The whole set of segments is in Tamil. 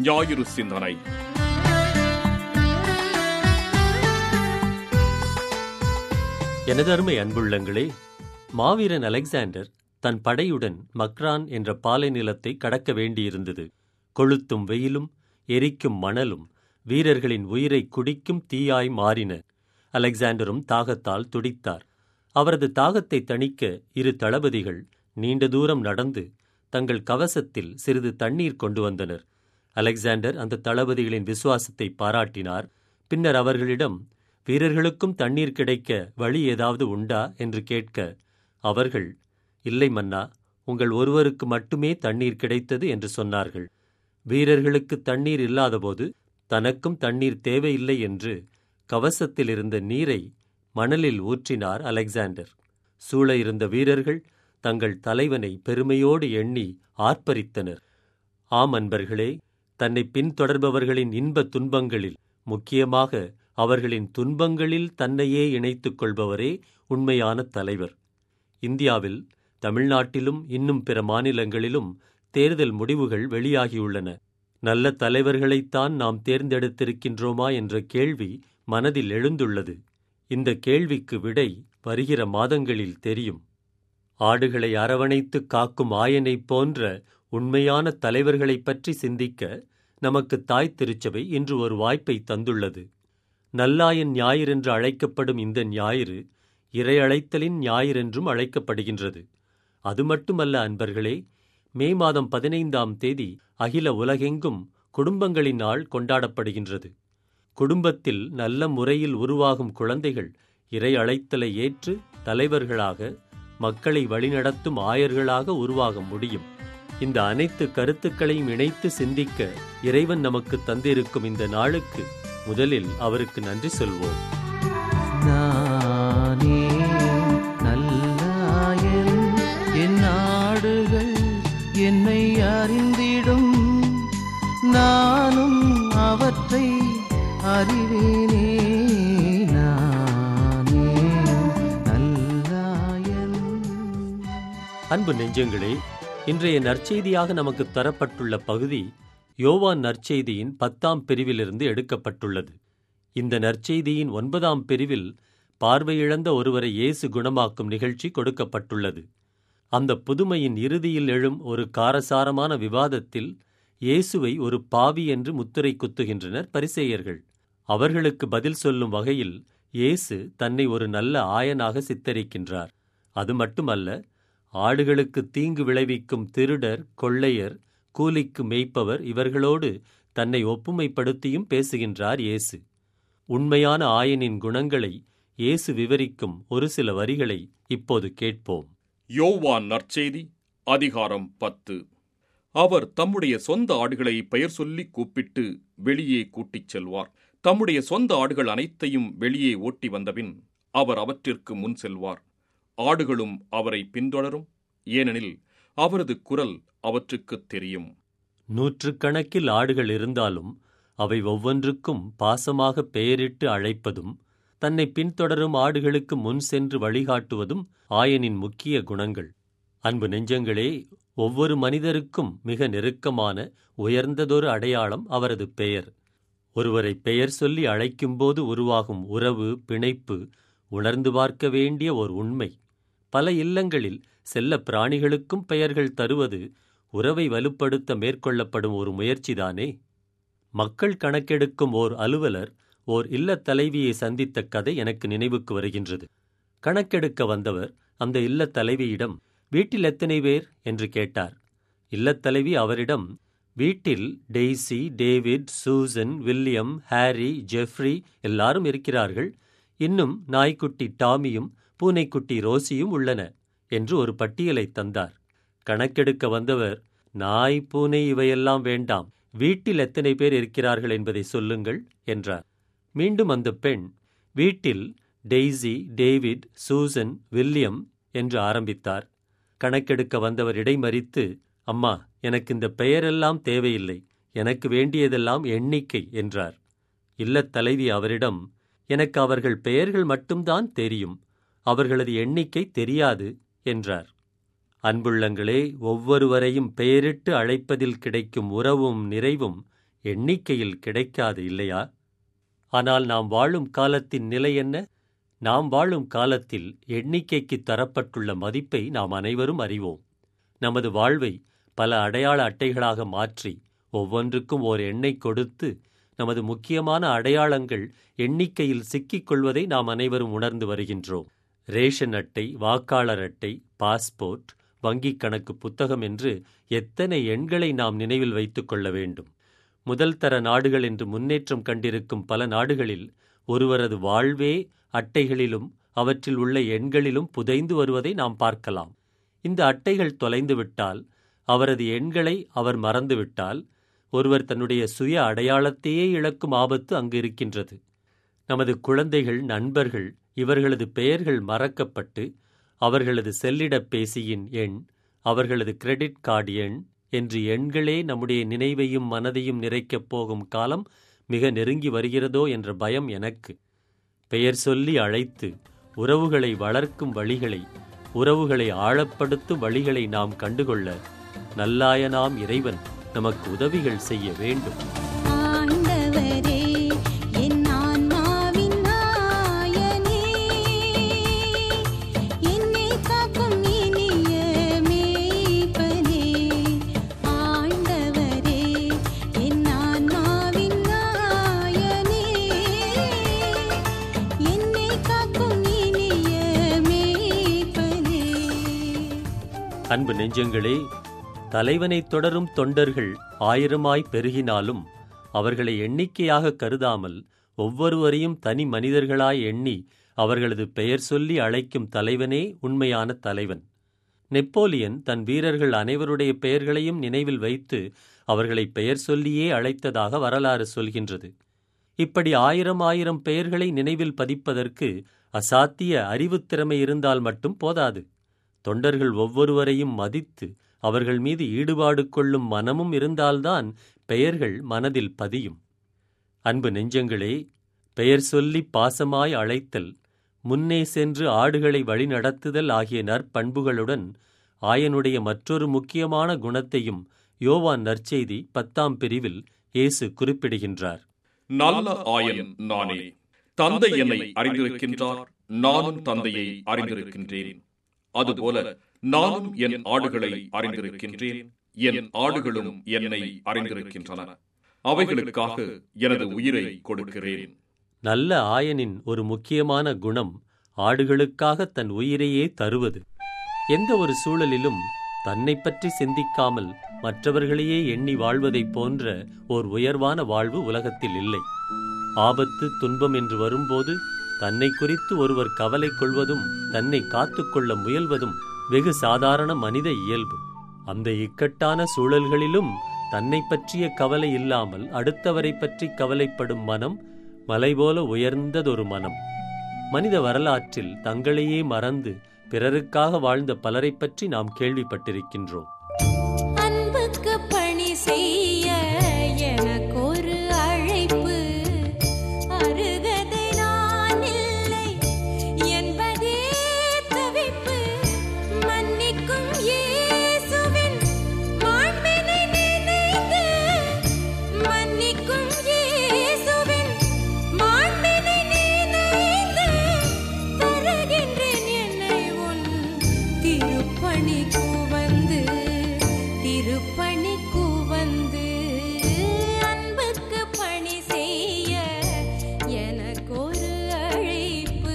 ஞாயிறு சிந்தனை எனதருமை அன்புள்ளங்களே மாவீரன் அலெக்சாண்டர் தன் படையுடன் மக்ரான் என்ற பாலை நிலத்தை கடக்க வேண்டியிருந்தது கொளுத்தும் வெயிலும் எரிக்கும் மணலும் வீரர்களின் உயிரை குடிக்கும் தீயாய் மாறின அலெக்சாண்டரும் தாகத்தால் துடித்தார் அவரது தாகத்தை தணிக்க இரு தளபதிகள் நீண்ட தூரம் நடந்து தங்கள் கவசத்தில் சிறிது தண்ணீர் கொண்டு வந்தனர் அலெக்சாண்டர் அந்த தளபதிகளின் விசுவாசத்தை பாராட்டினார் பின்னர் அவர்களிடம் வீரர்களுக்கும் தண்ணீர் கிடைக்க வழி ஏதாவது உண்டா என்று கேட்க அவர்கள் இல்லை மன்னா உங்கள் ஒருவருக்கு மட்டுமே தண்ணீர் கிடைத்தது என்று சொன்னார்கள் வீரர்களுக்கு தண்ணீர் இல்லாதபோது தனக்கும் தண்ணீர் தேவையில்லை என்று கவசத்தில் இருந்த நீரை மணலில் ஊற்றினார் அலெக்சாண்டர் சூழ இருந்த வீரர்கள் தங்கள் தலைவனை பெருமையோடு எண்ணி ஆர்ப்பரித்தனர் ஆம் அன்பர்களே தன்னை பின்தொடர்பவர்களின் இன்ப துன்பங்களில் முக்கியமாக அவர்களின் துன்பங்களில் தன்னையே இணைத்துக் கொள்பவரே உண்மையான தலைவர் இந்தியாவில் தமிழ்நாட்டிலும் இன்னும் பிற மாநிலங்களிலும் தேர்தல் முடிவுகள் வெளியாகியுள்ளன நல்ல தலைவர்களைத்தான் நாம் தேர்ந்தெடுத்திருக்கின்றோமா என்ற கேள்வி மனதில் எழுந்துள்ளது இந்த கேள்விக்கு விடை வருகிற மாதங்களில் தெரியும் ஆடுகளை அரவணைத்து காக்கும் ஆயனைப் போன்ற உண்மையான தலைவர்களைப் பற்றி சிந்திக்க நமக்கு தாய் திருச்சபை இன்று ஒரு வாய்ப்பை தந்துள்ளது நல்லாயன் ஞாயிறென்று அழைக்கப்படும் இந்த ஞாயிறு இறையழைத்தலின் ஞாயிறென்றும் அழைக்கப்படுகின்றது அது மட்டுமல்ல அன்பர்களே மே மாதம் பதினைந்தாம் தேதி அகில உலகெங்கும் குடும்பங்களின் நாள் கொண்டாடப்படுகின்றது குடும்பத்தில் நல்ல முறையில் உருவாகும் குழந்தைகள் இறை அழைத்தலை ஏற்று தலைவர்களாக மக்களை வழிநடத்தும் ஆயர்களாக உருவாக முடியும் இந்த அனைத்து கருத்துக்களையும் இணைத்து சிந்திக்க இறைவன் நமக்கு தந்திருக்கும் இந்த நாளுக்கு முதலில் அவருக்கு நன்றி சொல்வோம் நானே நல்லாயன் என் நாடுகள் என்னை அறிந்திடும் நானும் அவற்றை அறிவேனே நானே நல்லாயன் அன்பு நெஞ்சங்களே இன்றைய நற்செய்தியாக நமக்கு தரப்பட்டுள்ள பகுதி யோவான் நற்செய்தியின் பத்தாம் பிரிவிலிருந்து எடுக்கப்பட்டுள்ளது இந்த நற்செய்தியின் ஒன்பதாம் பிரிவில் பார்வையிழந்த ஒருவரை இயேசு குணமாக்கும் நிகழ்ச்சி கொடுக்கப்பட்டுள்ளது அந்த புதுமையின் இறுதியில் எழும் ஒரு காரசாரமான விவாதத்தில் இயேசுவை ஒரு பாவி என்று முத்திரை குத்துகின்றனர் பரிசேயர்கள் அவர்களுக்கு பதில் சொல்லும் வகையில் இயேசு தன்னை ஒரு நல்ல ஆயனாக சித்தரிக்கின்றார் அது மட்டுமல்ல ஆடுகளுக்கு தீங்கு விளைவிக்கும் திருடர் கொள்ளையர் கூலிக்கு மேய்ப்பவர் இவர்களோடு தன்னை ஒப்புமைப்படுத்தியும் பேசுகின்றார் இயேசு உண்மையான ஆயனின் குணங்களை இயேசு விவரிக்கும் ஒரு சில வரிகளை இப்போது கேட்போம் யோவான் நற்செய்தி அதிகாரம் பத்து அவர் தம்முடைய சொந்த ஆடுகளை பெயர் சொல்லி கூப்பிட்டு வெளியே கூட்டிச் செல்வார் தம்முடைய சொந்த ஆடுகள் அனைத்தையும் வெளியே ஓட்டி வந்தபின் அவர் அவற்றிற்கு முன் செல்வார் ஆடுகளும் அவரை பின்தொடரும் ஏனெனில் அவரது குரல் அவற்றுக்குத் தெரியும் நூற்றுக்கணக்கில் ஆடுகள் இருந்தாலும் அவை ஒவ்வொன்றுக்கும் பாசமாக பெயரிட்டு அழைப்பதும் தன்னை பின்தொடரும் ஆடுகளுக்கு முன் சென்று வழிகாட்டுவதும் ஆயனின் முக்கிய குணங்கள் அன்பு நெஞ்சங்களே ஒவ்வொரு மனிதருக்கும் மிக நெருக்கமான உயர்ந்ததொரு அடையாளம் அவரது பெயர் ஒருவரை பெயர் சொல்லி அழைக்கும்போது உருவாகும் உறவு பிணைப்பு உணர்ந்து பார்க்க வேண்டிய ஒரு உண்மை பல இல்லங்களில் செல்ல பிராணிகளுக்கும் பெயர்கள் தருவது உறவை வலுப்படுத்த மேற்கொள்ளப்படும் ஒரு முயற்சிதானே மக்கள் கணக்கெடுக்கும் ஓர் அலுவலர் ஓர் இல்லத் தலைவியை சந்தித்த கதை எனக்கு நினைவுக்கு வருகின்றது கணக்கெடுக்க வந்தவர் அந்த இல்லத் தலைவியிடம் வீட்டில் எத்தனை பேர் என்று கேட்டார் இல்லத் தலைவி அவரிடம் வீட்டில் Daisy David Susan William Harry Jeffrey எல்லாரும் இருக்கிறார்கள் இன்னும் நாய்க்குட்டி டாமியும் பூனைக்குட்டி ரோசியும் உள்ளன என்று ஒரு பட்டியலை தந்தார் கணக்கெடுக்க வந்தவர் நாய் பூனை இவையெல்லாம் வேண்டாம் வீட்டில் எத்தனை பேர் இருக்கிறார்கள் என்பதை சொல்லுங்கள் என்றார் மீண்டும் அந்த பெண் வீட்டில் டெய்சி டேவிட் சூசன் வில்லியம் என்று ஆரம்பித்தார் கணக்கெடுக்க வந்தவர் இடைமறித்து அம்மா எனக்கு இந்த பெயரெல்லாம் தேவையில்லை எனக்கு வேண்டியதெல்லாம் எண்ணிக்கை என்றார் இல்லத் தலைவி அவரிடம் எனக்கு அவர்கள் பெயர்கள் மட்டும்தான் தெரியும் அவர்களது எண்ணிக்கை தெரியாது என்றார் அன்புள்ளங்களே ஒவ்வொருவரையும் பெயரிட்டு அழைப்பதில் கிடைக்கும் உறவும் நிறைவும் எண்ணிக்கையில் கிடைக்காது இல்லையா ஆனால் நாம் வாழும் காலத்தின் நிலை என்ன நாம் வாழும் காலத்தில் எண்ணிக்கைக்கு தரப்பட்டுள்ள மதிப்பை நாம் அனைவரும் அறிவோம் நமது வாழ்வை பல அடையாள அட்டைகளாக மாற்றி ஒவ்வொன்றுக்கும் ஓர் எண்ணை கொடுத்து நமது முக்கியமான அடையாளங்கள் எண்ணிக்கையில் சிக்கிக் கொள்வதை நாம் அனைவரும் உணர்ந்து வருகின்றோம் ரேஷன் அட்டை வாக்காளர் அட்டை பாஸ்போர்ட் வங்கிக் கணக்கு புத்தகம் என்று எத்தனை எண்களை நாம் நினைவில் வைத்துக் கொள்ள வேண்டும் முதல் தர நாடுகள் என்று முன்னேற்றம் கண்டிருக்கும் பல நாடுகளில் ஒருவரது வாழ்வே அட்டைகளிலும் அவற்றில் உள்ள எண்களிலும் புதைந்து வருவதை நாம் பார்க்கலாம் இந்த அட்டைகள் தொலைந்துவிட்டால் அவரது எண்களை அவர் மறந்துவிட்டால் ஒருவர் தன்னுடைய சுய அடையாளத்தையே இழக்கும் ஆபத்து அங்கு இருக்கின்றது நமது குழந்தைகள் நண்பர்கள் இவர்களது பெயர்கள் மறக்கப்பட்டு அவர்களது செல்லிடப்பேசியின் எண் அவர்களது கிரெடிட் கார்டு எண் என்று எண்களே நம்முடைய நினைவையும் மனதையும் நிறைக்கப் போகும் காலம் மிக நெருங்கி வருகிறதோ என்ற பயம் எனக்கு பெயர் சொல்லி அழைத்து உறவுகளை வளர்க்கும் வழிகளை உறவுகளை ஆழப்படுத்தும் வழிகளை நாம் கண்டுகொள்ள நல்லாயனாம் இறைவன் நமக்கு உதவிகள் செய்ய வேண்டும் ஆண்டவரே என் ஆன்மாவின் நாயனே என்னை காக்கும் இனிய மேய்ப்பனே ஆண்டவரே என் ஆன்மாவின் நாயனே என்னை காக்கும் இனிய மேய்ப்பனே அன்பு நெஞ்சங்களே தலைவனை தொடரும் தொண்டர்கள் ஆயிரமாய் பெருகினாலும் அவர்களை எண்ணிக்கையாக கருதாமல் ஒவ்வொருவரையும் தனி மனிதர்களாய் எண்ணி அவர்களது பெயர் சொல்லி அழைக்கும் தலைவனே உண்மையான தலைவன் நெப்போலியன் தன் வீரர்கள் அனைவருடைய பெயர்களையும் நினைவில் வைத்து அவர்களை பெயர் சொல்லியே அழைத்ததாக வரலாறு சொல்கின்றது இப்படி ஆயிரம் ஆயிரம் பெயர்களை நினைவில் பதிப்பதற்கு அசாத்திய அறிவுத்திறமை இருந்தால் மட்டும் போதாது தொண்டர்கள் ஒவ்வொருவரையும் மதித்து அவர்கள் மீது ஈடுபாடு கொள்ளும் மனமும் இருந்தால்தான் பெயர்கள் மனதில் பதியும் அன்பு நெஞ்சங்களே பெயர் சொல்லி பாசமாய் அழைத்தல் முன்னே சென்று ஆடுகளை வழிநடத்துதல் ஆகிய நற்பண்புகளுடன் ஆயனுடைய மற்றொரு முக்கியமான குணத்தையும் யோவான் நற்செய்தி பத்தாம் பிரிவில் இயேசு குறிப்பிடுகின்றார் நல்ல ஆயன் நானே தந்தை என்னை அறிந்திருக்கின்றார் நானும் தந்தையை அறிந்திருக்கின்றேன் அதுபோல நானும் என் ஆடுகளை அறிந்திருக்கின்றேன் என் ஆடுகளும் என்னை அறிந்திருக்கின்றன அவைகளுக்காக எனது உயிரை கொடுக்கிறேன் நல்ல ஆயனின் ஒரு முக்கியமான குணம் ஆடுகளுக்காக தன் உயிரையே தருவது எந்த ஒரு சூழலிலும் தன்னை பற்றி சிந்திக்காமல் மற்றவர்களையே எண்ணி வாழ்வதைப் போன்ற ஓர் உயர்வான வாழ்வு உலகத்தில் இல்லை ஆபத்து துன்பம் என்று வரும்போது தன்னை குறித்து ஒருவர் கவலை கொள்வதும் தன்னை காத்துக்கொள்ள முயல்வதும் வெகு சாதாரண மனித இயல்பு அந்த இக்கட்டான சூழல்களிலும் தன்னை பற்றிய கவலை இல்லாமல் அடுத்தவரை பற்றி கவலைப்படும் மனம் மலை போல உயர்ந்ததொரு மனம் மனித வரலாற்றில் தங்களையே மறந்து பிறருக்காக வாழ்ந்த பலரைப் பற்றி நாம் கேள்விப்பட்டிருக்கின்றோம் அன்புக்கு பணி செய்ய எனக்கொரு அழைப்பு அருகதை நான் இல்லை என்பதே தவிப்பு மன்னிக்கும் இயேசுவின் மாண்பினை நினைந்து மன்னிக்கும் இயேசுவின் மாண்பினை நினைந்து தருகின்றேன் என்னை உன் திருப்பணிக்கு வந்து திருப்பணிக்கு வந்து அன்புக்கு பணி செய்ய எனக்கு ஒரு அழைப்பு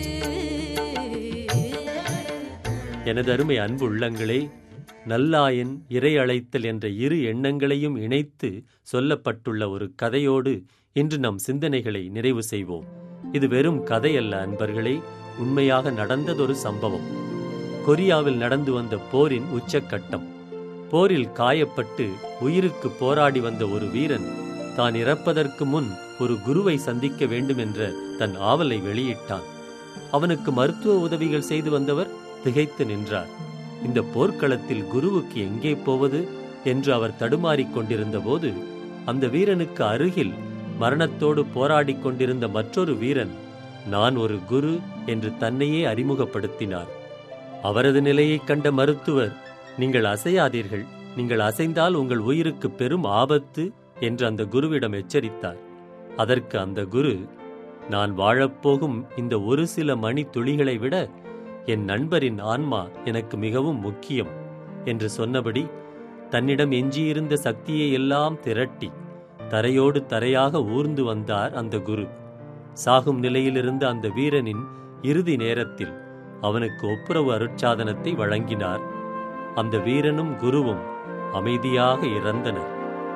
எனது அருமை அன்பு உள்ளங்களே நல்லாயன் இறை அழைத்தல் என்ற இரு எண்ணங்களையும் இணைத்து சொல்லப்பட்டுள்ள ஒரு கதையோடு இன்று நம் சிந்தனைகளை நிறைவு செய்வோம் இது வெறும் கதை அல்ல அன்பர்களே உண்மையாக நடந்ததொரு சம்பவம் கொரியாவில் நடந்து வந்த போரின் உச்சக்கட்டம் போரில் காயப்பட்டு உயிருக்கு போராடி வந்த ஒரு வீரன் தான் இறப்பதற்கு முன் ஒரு குருவை சந்திக்க வேண்டும் என்ற தன் ஆவலை வெளியிட்டான் அவனுக்கு மருத்துவ உதவிகள் செய்து வந்தவர் திகைத்து நின்றார் இந்த போர்க்களத்தில் குருவுக்கு எங்கே போவது என்று அவர் தடுமாறிக் கொண்டிருந்த போது அந்த வீரனுக்கு அருகில் மரணத்தோடு போராடிக் கொண்டிருந்த மற்றொரு வீரன் நான் ஒரு குரு என்று தன்னையே அறிமுகப்படுத்தினார் அவரது நிலையைக் கண்ட மருத்துவர் நீங்கள் அசையாதீர்கள் நீங்கள் அசைந்தால் உங்கள் உயிருக்கு பெரும் ஆபத்து என்று அந்த குருவிடம் எச்சரித்தார் அதற்கு அந்த குரு நான் வாழப்போகும் இந்த ஒரு சில மணி துளிகளை விட என் நண்பரின் ஆன்மா எனக்கு மிகவும் முக்கியம் என்று சொன்னபடி தன்னிடம் எஞ்சியிருந்த சக்தியை எல்லாம் திரட்டி தரையோடு தரையாக ஊர்ந்து வந்தார் அந்த குரு சாகும் நிலையிலிருந்த அந்த வீரனின் இறுதி நேரத்தில் அவனுக்கு ஒப்புரவு அருட்சாதனத்தை வழங்கினார் அந்த வீரனும் குருவும் அமைதியாக இறந்தனர்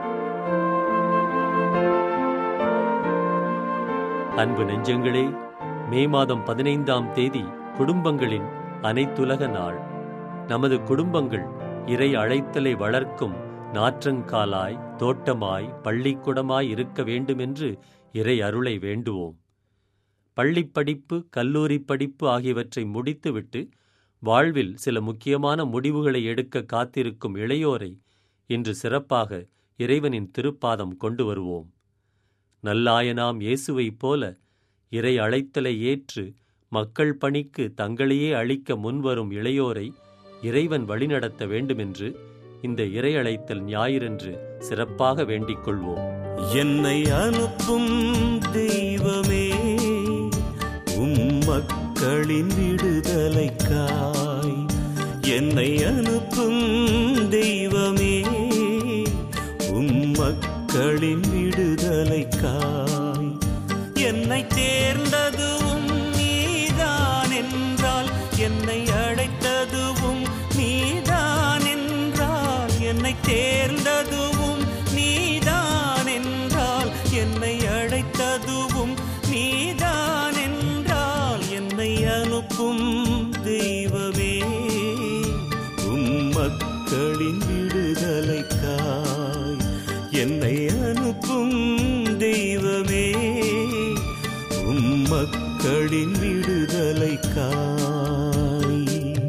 அன்பு நெஞ்சங்களே மே மாதம் பதினைந்தாம் தேதி குடும்பங்களின் அனைத்துலக நாள் நமது குடும்பங்கள் இறை அழைத்தலை வளர்க்கும் நாற்றங்காலாய் தோட்டமாய் பள்ளிக்கூடமாய் இருக்க வேண்டுமென்று இறை அருளை வேண்டுவோம் பள்ளிப் படிப்பு கல்லூரி படிப்பு ஆகியவற்றை முடித்துவிட்டு வாழ்வில் சில முக்கியமான முடிவுகளை எடுக்க காத்திருக்கும் இளையோரை இன்று சிறப்பாக இறைவனின் திருப்பாதம் கொண்டு வருவோம் நல்லாயனாம் இயேசுவைப் போல இறை அழைத்தலை ஏற்று மக்கள் பணிக்கு தங்களையே அளிக்க முன்வரும் இளையோரை இறைவன் வழிநடத்த வேண்டுமென்று இந்த இறை அழைத்தல் ஞாயிறன்று சிறப்பாக வேண்டிக் கொள்வோம் என்னை அனுப்பும் தெய்வமே உம் மக்களின் விடுதலைக்காய் என்னை அனுப்பும் தெய்வமே உம் மக்களின் விடுதலைக்காய் என்னை தேர்ந்ததுவும் நீதான் என்றால் என்னை அழைத்ததுவும் நீதான் என்றால் என்னை தேர்ந்ததுவும் நீதான் என்றால் என்னை அழைத்ததுவும் நீதான் என்றால் என்னை அனுப்பும் தெய்வமே உம் மக்களின் விடுதலைக்காய் என்னை அனுப்பும் தெய்வமே உம் மக்களின் விடுதலைக்காய்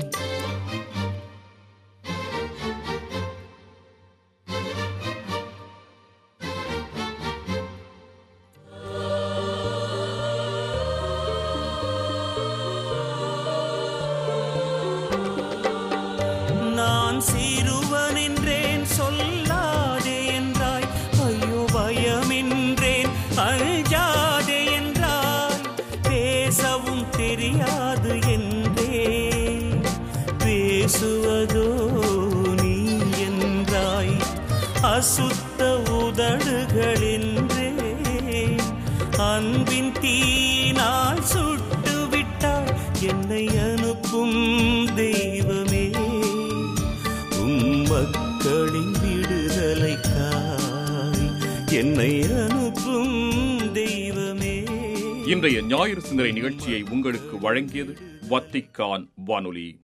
நான் சிறுவன் என்றேன் சொல்லாதே என்றாய் ஐயோ பயமென்றேன் அஞ்சாதே என்றாய் பேசவும் தெரியாது என்றே பேசுவதோ நீ என்றாய் அசுத்த உதடுகள் என்றே அன்பின் தீனால் சுட்டு விட்டாய் என்னை அனுப்பும் தெய்வமே உம் மக்களின் விடுதலைக்காய் என்னை அனுப்பும் தெய்வமே இன்றைய ஞாயிறு சிந்தனை நிகழ்ச்சியை உங்களுக்கு வழங்கியது வத்திக்கான் வானொலி